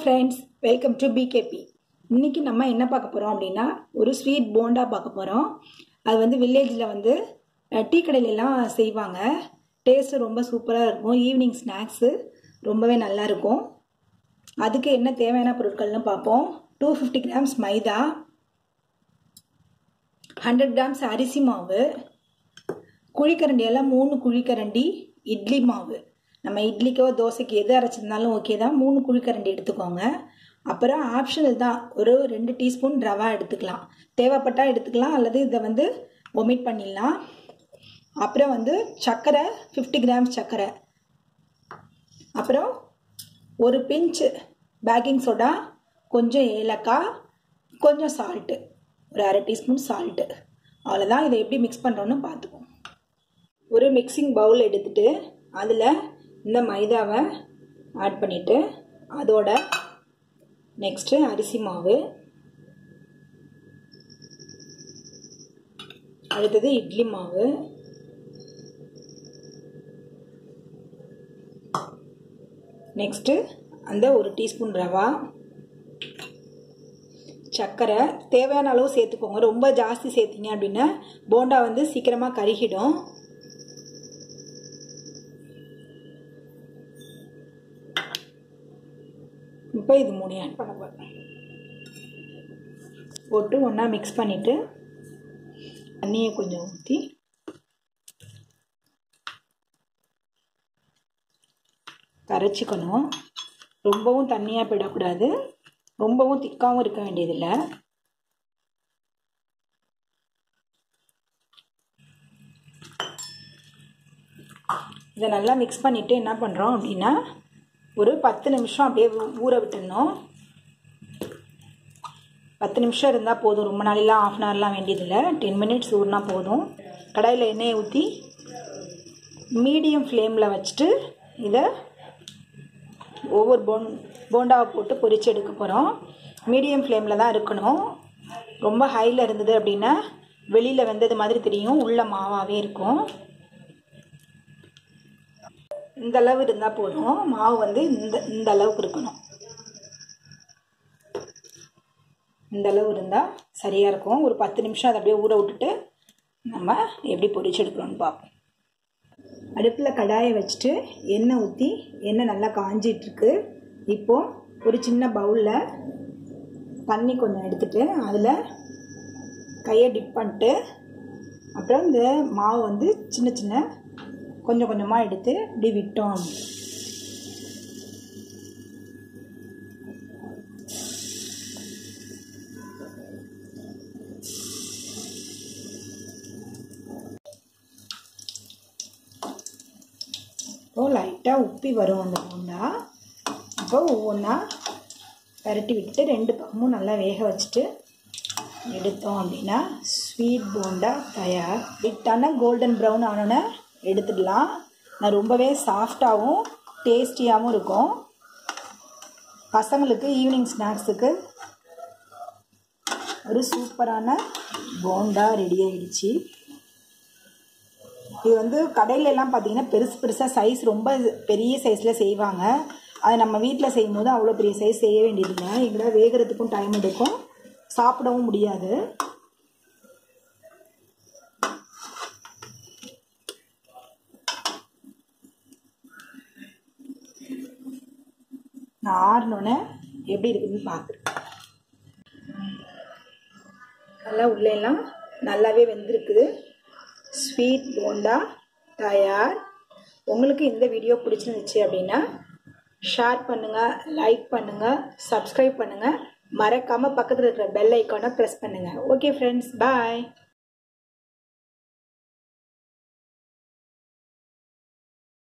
friends welcome to pKb இன்றைக்கி நம்ம என்ன பார்க்க போகிறோம் அப்படின்னா ஒரு ஸ்வீட் போண்டா பார்க்க போகிறோம் அது வந்து வில்லேஜில் வந்து அஹ், டீ கடையிலலாம் செய்வாங்க டேஸ்ட்டு ரொம்ப சூப்பராக இருக்கும் ஈவினிங் ஸ்நாக்ஸு ரொம்பவே நல்லா இருக்கும் அதுக்கு என்ன தேவையான பொருட்கள்னு பார்ப்போம் two fifty grams maida hundred grams அரிசி மாவு குழிக்கரண்டியெல்லாம் மூணு குழிக்கரண்டி இட்லி மாவு நம்ம இட்லிக்கோ தோசைக்கு எது அரைச்சிருந்தாலும் ஓகே தான் மூணு குழிக்கரண்டி எடுத்துக்கோங்க அப்புறம் ஆப்ஷனல் தான் ஒரு ரெண்டு டீஸ்பூன் ரவா எடுத்துக்கலாம் தேவைப்பட்டால் எடுத்துக்கலாம் அல்லது இதை வந்து ஒமிட் பண்ணிடலாம் அப்புறம் வந்து சர்க்கரை ஃபிஃப்டி கிராம்ஸ் சர்க்கரை அப்புறம் ஒரு பிஞ்ச் பேக்கிங் சோடா கொஞ்சம் ஏலக்காய் கொஞ்சம் சால்ட்டு ஒரு அரை டீஸ்பூன் சால்ட்டு அவ்வளோதான் இதை எப்படி மிக்ஸ் பண்ணுறோன்னு பார்த்துப்போம் ஒரு மிக்சிங் பவுல் எடுத்துட்டு அதில் இந்த மைதாவை ஆட் பண்ணிவிட்டு அதோட நெக்ஸ்ட்டு அரிசி மாவு அடுத்தது இட்லி மாவு நெக்ஸ்ட்டு அந்த ஒரு டீஸ்பூன் ரவா சர்க்கரை தேவையான அளவு சேர்த்துக்கோங்க ரொம்ப ஜாஸ்தி சேர்த்திங்க அப்படின்னா போண்டா வந்து சீக்கிரமாக கருகிடும் இப்போ இது மூணு ஆட் பண்ண போகிறேன் போட்டு ஒன்றா மிக்ஸ் பண்ணிவிட்டு தண்ணியை கொஞ்சம் ஊற்றி கரைச்சிக்கணும் ரொம்பவும் தண்ணியாக போயிடக்கூடாது ரொம்பவும் திக்காகவும் இருக்க வேண்டியதில்லை இதை நல்லா மிக்ஸ் பண்ணிவிட்டு என்ன பண்ணுறோம் அப்படின்னா ஒரு பத்து நிமிஷம் அப்படியே ஊ- ஊற விட்டுடணும் பத்து நிமிஷம் இருந்தால் போதும் ரொம்ப நாளெல்லாம் ஆஃப் அன் ஹவர்லாம் வேண்டியதில்லை டென் மினிட்ஸ் ஊறினா போதும் கடாயில் எண்ணெயை ஊற்றி மீடியம் ஃப்ளேமில் வச்சுட்டு இதை ஒவ்வொரு போன் போண்டாவை போட்டு பொரிச்சு எடுக்க போகிறோம் மீடியம் ஃப்ளேமில் தான் இருக்கணும் ரொம்ப ஹையில் இருந்தது அப்படின்னா வெளியில் வெந்தது மாதிரி தெரியும் உள்ள மாவாகவே இருக்கும் இந்த அளவு இருந்தால் போதும் மாவு வந்து இந்த இந்த அளவுக்கு இருக்கணும் இந்த அளவு இருந்தால் சரியாக இருக்கும் ஒரு பத்து நிமிஷம் அதை அப்படியே ஊற விட்டுட்டு நம்ம எப்படி பொரிச்சு எடுக்கிறோம்னு பார்ப்போம் அடுப்பில் கடாயை வச்சுட்டு எண்ணெய் ஊற்றி எண்ணெய் நல்லா காஞ்சிட்ருக்கு இப்போது ஒரு சின்ன பவுலில் தண்ணி கொஞ்சம் எடுத்துட்டு அதில் கையை டிப் பண்ணிட்டு அப்புறம் இந்த மாவு வந்து சின்ன சின்ன கொஞ்சம் கொஞ்சமாக எடுத்து இப்படி விட்டோம் இப்போ லைட்டாக உப்பி வரும் அந்த போண்டா அப்போ ஒவ்வொன்றா பரட்டி விட்டு ரெண்டு பக்கமும் நல்லா வேக வச்சுட்டு எடுத்தோம் அப்படின்னா ஸ்வீட் போண்டா தயார் விட்டான கோல்டன் ப்ரௌன் ஆனோன்னே எடுத்துடலாம் நான் ரொம்பவே சாஃப்டாகவும் டேஸ்டியாகவும் இருக்கும் பசங்களுக்கு ஈவினிங் ஸ்நாக்ஸுக்கு ஒரு சூப்பரான போண்டா ரெடி ஆயிடுச்சு இது வந்து கடையில எல்லாம் பார்த்தீங்கன்னா பெருசு பெருசாக சைஸ் ரொம்ப பெரிய சைஸில் செய்வாங்க அது நம்ம வீட்டில் செய்யும்போது அவ்வளோ பெரிய சைஸ் செய்ய வேண்டியதில்லை எங்கடா வேகிறதுக்கும் டைம் எடுக்கும் சாப்பிடவும் முடியாது நான் ஆறினோன்னே எப்படி இருக்குதுன்னு பார்க்குறேன் நல்லா உள்ளேலாம் நல்லாவே வெந்திருக்குது ஸ்வீட் போண்டா தயார் உங்களுக்கு இந்த வீடியோ பிடிச்சிருந்துச்சு அப்படின்னா ஷேர் பண்ணுங்கள் லைக் பண்ணுங்கள் சப்ஸ்கிரைப் பண்ணுங்கள் மறக்காமல் பக்கத்தில் இருக்கிற பெல் ஐக்கானை ப்ரெஸ் பண்ணுங்கள் ஓகே ஃப்ரெண்ட்ஸ் பாய்